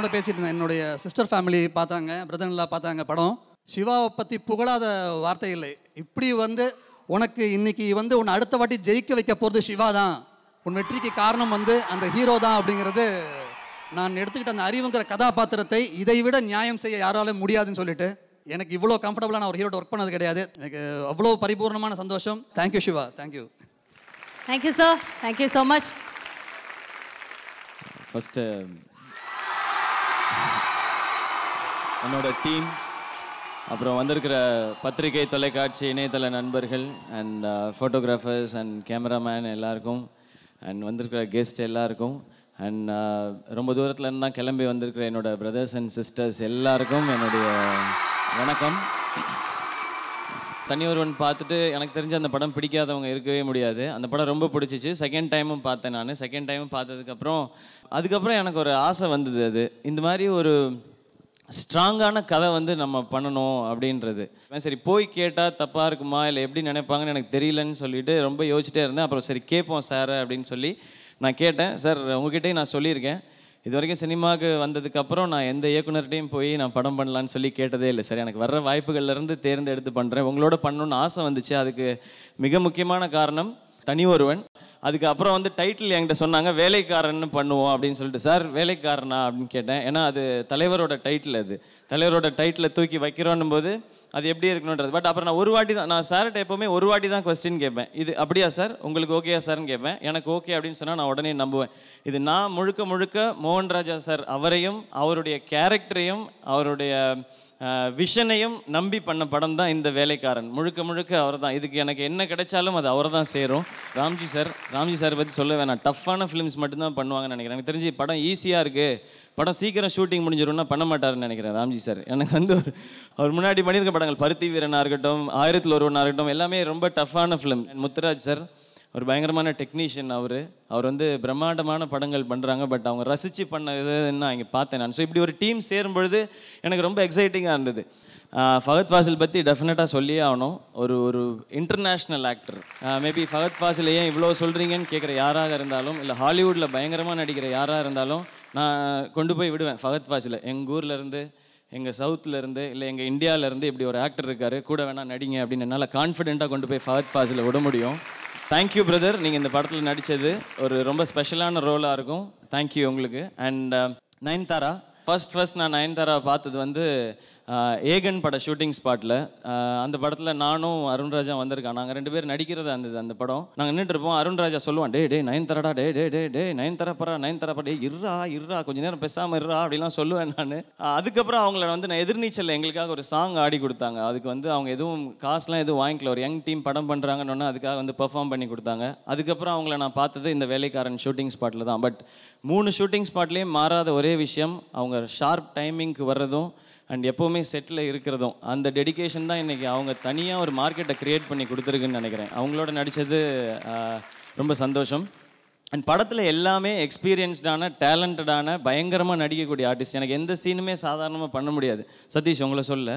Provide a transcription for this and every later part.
கூட பேசிட்டு இருந்தேன் என்னுடைய சிஸ்டர் ஃபேமிலி பார்த்தாங்க பிரதர்லாம் பார்த்தாங்க படம் சிவாவை பற்றி புகழாத வார்த்தை இல்லை இப்படி வந்து உனக்கு இன்னைக்கு வந்து உன்னை அடுத்த வாட்டி ஜெயிக்க வைக்க போகிறது சிவா தான் உன் வெற்றிக்கு காரணம் வந்து அந்த ஹீரோ தான் அப்படிங்கிறது நான் எடுத்துக்கிட்ட அந்த அறிவுங்கிற கதாபாத்திரத்தை இதை விட நியாயம் செய்ய யாராலும் முடியாதுன்னு சொல்லிட்டு எனக்கு இவ்வளோ கம்ஃபர்டபுளாக நான் ஒரு ஹீரோட ஒர்க் பண்ணது கிடையாது எனக்கு அவ்வளோ பரிபூர்ணமான சந்தோஷம் thank you Siva thank you thank you sir thank you so much first என்னோட டீம் அப்புறம் வந்திருக்கிற பத்திரிகை தொலைக்காட்சி இணையதள நண்பர்கள் அண்ட் ஃபோட்டோகிராஃபர்ஸ் அண்ட் கேமராமேன் எல்லாருக்கும் அண்ட் வந்திருக்கிற கெஸ்ட் எல்லாருக்கும் அண்ட் ரொம்ப தூரத்துல இருந்து தான் கிளம்பி வந்திருக்கிற என்னோட பிரதர்ஸ் அண்ட் சிஸ்டர்ஸ் எல்லாருக்கும் என்னுடைய வணக்கம் தனி ஒருவன் பார்த்துட்டு எனக்கு தெரிஞ்ச அந்த படம் பிடிக்காதவங்க இருக்கவே முடியாது அந்த படம் ரொம்ப பிடிச்சிச்சு செகண்ட் டைமும் பார்த்தேன் நான் செகண்ட் டைமும் பார்த்ததுக்கப்புறம் அதுக்கப்புறம் எனக்கு ஒரு ஆசை வந்தது அது இந்த மாதிரி ஒரு ஸ்ட்ராங்கான கதை வந்து நம்ம பண்ணணும் அப்படின்றது சரி போய் கேட்டால் தப்பாக இருக்குமா இல்லை எப்படி நினைப்பாங்கன்னு எனக்கு தெரியலன்னு சொல்லிட்டு ரொம்ப யோசிச்சிட்டே இருந்தேன் அப்புறம் சரி கேட்போம் சார் அப்படின்னு சொல்லி நான் கேட்டேன் சார் உங்ககிட்டயும் நான் சொல்லியிருக்கேன் இது வரைக்கும் சினிமாவுக்கு வந்ததுக்கப்புறம் நான் எந்த இயக்குனர்கிட்டையும் போய் நான் படம் பண்ணலான்னு சொல்லி கேட்டதே இல்லை சரி எனக்கு வர்ற வாய்ப்புகள்ல இருந்து தேர்ந்தெடுத்து பண்ணுறேன் உங்களோட பண்ணணும்னு ஆசை வந்துச்சு அதுக்கு மிக முக்கியமான காரணம் தனி ஒருவன் அதுக்கு அப்புறம் வந்து டைட்டில் என்கிட்ட சொன்னாங்க வேலைக்காரன்னு பண்ணுவோம் அப்படின்னு சொல்லிட்டு சார் வேலைக்காரனா அப்படின்னு கேட்டேன் ஏன்னா அது தலைவரோட டைட்டில் அது தலைவரோட டைட்டில் தூக்கி வைக்கிறோன்னும் போது அது எப்படி இருக்கணுன்றது பட் அப்புறம் நான் ஒரு வாட்டி தான் நான் சார்கிட்ட எப்போவுமே ஒரு வாட்டி தான் கொஸ்டின் கேட்பேன் இது அப்படியா சார் உங்களுக்கு ஓகேயா சார்னு கேட்பேன் எனக்கு ஓகே அப்படின்னு சொன்னால் நான் உடனே நம்புவேன் இது நான் முழுக்க முழுக்க மோகன் ராஜா சார் அவரையும் அவருடைய கேரக்டரையும் அவருடைய விஷனையும் நம்பி பண்ண படம் தான் இந்த வேலைக்காரன் முழுக்க முழுக்க அவர் தான் இதுக்கு எனக்கு என்ன கிடைச்சாலும் அது அவர் தான் சேரும் ராம்ஜி சார் ராம்ஜி சார் பற்றி சொல்ல வேணாம் டஃப்பான ஃபிலிம்ஸ் மட்டும்தான் பண்ணுவாங்கன்னு நினைக்கிறேன் எனக்கு தெரிஞ்சு படம் ஈஸியாக இருக்குது படம் சீக்கிரம் ஷூட்டிங் முடிஞ்சிடும்னா பண்ண மாட்டாருன்னு நினைக்கிறேன் ராம்ஜி சார் எனக்கு வந்து ஒரு அவர் முன்னாடி பண்ணியிருக்க படங்கள் பருத்தி வீரனாக இருக்கட்டும் ஆயிரத்தில் ஒருவனாக இருக்கட்டும் எல்லாமே ரொம்ப டஃப்பான ஃபிலிம் முத்துராஜ் சார் ஒரு பயங்கரமான டெக்னீஷியன் அவர் அவர் வந்து பிரம்மாண்டமான படங்கள் பண்ணுறாங்க பட் அவங்க ரசித்து பண்ண இது நான் இங்கே பார்த்தேன் நான் ஸோ இப்படி ஒரு டீம் சேரும் பொழுது எனக்கு ரொம்ப எக்ஸைட்டிங்காக இருந்தது ஆஹ் ஃபகத் ஃபாசில் பற்றி டெஃபினட்டாக சொல்லியே ஆகணும் ஒரு ஒரு international actor maybe Fahadh Faasil ஏன் இவ்வளோ சொல்கிறீங்கன்னு கேட்குற யாராக இருந்தாலும் இல்லை ஹாலிவுட்டில் பயங்கரமாக நடிக்கிற யாராக இருந்தாலும் நான் கொண்டு போய் விடுவேன் ஃபகத் ஃபாசில் எங்கள் ஊர்ல இருந்து எங்கள் சவுத்தில் இருந்து இல்லை எங்கள் இந்தியால இருந்து இப்படி ஒரு ஆக்டர் இருக்காரு கூட வேணா நடிங்க அப்படின்னு என்னால் கான்ஃபிடென்ட்டாக கொண்டு போய் ஃபகத் ஃபாசில் விட முடியும் தேங்க்யூ பிரதர் நீங்கள் இந்த படத்தில் நடித்தது ஒரு ரொம்ப ஸ்பெஷலான ரோலாக இருக்கும் தேங்க்யூ உங்களுக்கு அண்ட் நயன்தாரா ஃபர்ஸ்ட் ஃபர்ஸ்ட் நான் நயன்தாரா பார்த்தது வந்து ஆஹ், ஏகன் பட ஷூட்டிங் ஸ்பாட்டில் அந்த படத்தில் நானும் அருண்ராஜா வந்திருக்கான் நாங்கள் ரெண்டு பேர் நடிக்கிறதா இருந்தது அந்த படம் நாங்கள் நின்றுட்டு இருப்போம் அருண்ராஜா சொல்லுவான் டே டே நயன்தாராடா டே டே டே டே நயன்தாரா பரா நயன்தாரா பரா டே இருறா இருறா கொஞ்ச நேரம் பேசாமல் இருறா அப்படிலாம் சொல்லுவேன் நான் அதுக்கப்புறம் அவங்கள வந்து நான் எதிர்நீச்சல் எங்களுக்காக ஒரு சாங் ஆடி கொடுத்தாங்க அதுக்கு வந்து அவங்க எதுவும் காசுலாம் எதுவும் வாங்கிக்கல ஒரு யங் டீம் படம் பண்ணுறாங்கன்னு அதுக்காக வந்து பெர்ஃபார்ம் பண்ணி கொடுத்தாங்க அதுக்கப்புறம் அவங்கள நான் பார்த்தது இந்த வேலைக்காரன் ஷூட்டிங் ஸ்பாட்டில் தான் பட் மூணு ஷூட்டிங் ஸ்பாட்லேயும் மாறாத ஒரே விஷயம் அவங்க ஷார்ப் டைமிங்க்கு வர்றதும் அண்ட் எப்போவுமே செட்டில் இருக்கிறதும் அந்த டெடிகேஷன் தான் இன்றைக்கி அவங்க தனியாக ஒரு மார்க்கெட்டை க்ரியேட் பண்ணி கொடுத்துருக்குன்னு நினைக்கிறேன் அவங்களோட நடித்தது ரொம்ப சந்தோஷம் அண்ட் படத்தில் எல்லாமே எக்ஸ்பீரியன்ஸ்டான டேலண்டடான பயங்கரமாக நடிக்கக்கூடிய ஆர்டிஸ்ட் எனக்கு எந்த சீனுமே சாதாரணமாக பண்ண முடியாது சதீஷ் உங்களை சொல்ல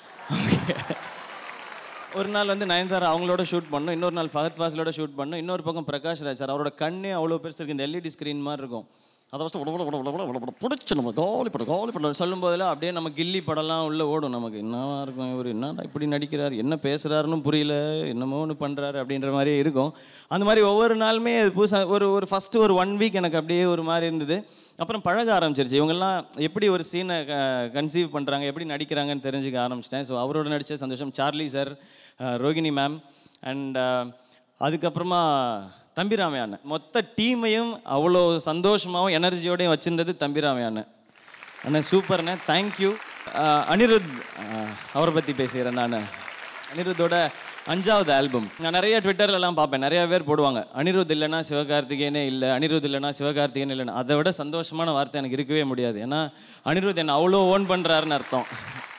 ஒரு நாள் வந்து நயன்தாரா அவங்களோட ஷூட் பண்ணோம் இன்னொரு நாள் ஃபஹத் ஃபாசிலோட ஷூட் பண்ணோம் இன்னொரு பக்கம் பிரகாஷ் ராஜ் சார் அவரோட கண்ணே அவ்வளோ பெருசு இருக்கு இந்த எல்இடி ஸ்க்ரீன் மாதிரி இருக்கும் அதை ஃபஸ்ட்டு உடம்புல உடம்புல உடம்புல உடம்புல பிடிச்சி நம்ம காலி படம் காலி படம் சொல்லும் போதெல்லாம் அப்படியே நம்ம கில்லி படம்லாம் உள்ளே ஓடும் நமக்கு என்னவா இருக்கும் இவர் என்னடா இப்படி நடிக்கிறார் என்ன பேசுகிறாருன்னு புரியல என்னமோ ஒன்று பண்ணுறாரு அப்படின்ற மாதிரி இருக்கும் அந்த மாதிரி ஒவ்வொரு நாளுமே அது புதுசாக ஒரு ஒரு ஃபஸ்ட்டு ஒரு ஒன் வீக் எனக்கு அப்படியே ஒரு மாதிரி இருந்தது அப்புறம் பழக ஆரம்பிச்சிருச்சு இவங்கெல்லாம் எப்படி ஒரு சீனை கன்சீவ் பண்ணுறாங்க எப்படி நடிக்கிறாங்கன்னு தெரிஞ்சுக்க ஆரம்பிச்சிட்டேன் ஸோ அவரோட நடித்த சந்தோஷம் Charlie sir Rohini ma'am and அதுக்கப்புறமா தம்பிராமையான மொத்த டீமையும் அவ்வளோ சந்தோஷமாகவும் எனர்ஜியோடையும் வச்சிருந்தது தம்பிராமையான அண்ணா சூப்பர்ண்ணே தேங்க்யூ அனிருத் அஹ், அவரை பற்றி பேசுகிறேன் நான் அனிருத்தோட அஞ்சாவது ஆல்பம் நான் நிறைய ட்விட்டர்லலாம் பார்ப்பேன் நிறைய பேர் போடுவாங்க அனிருத் இல்லைன்னா சிவகார்த்திகேயனே இல்லை அனிருத் இல்லைன்னா சிவகார்த்திகேயன் இல்லைன்னா அதை விட சந்தோஷமான வார்த்தை எனக்கு இருக்கவே முடியாது ஏன்னா அனிருத் என்னை அவ்வளோ ஓன் பண்ணுறாருன்னு அர்த்தம்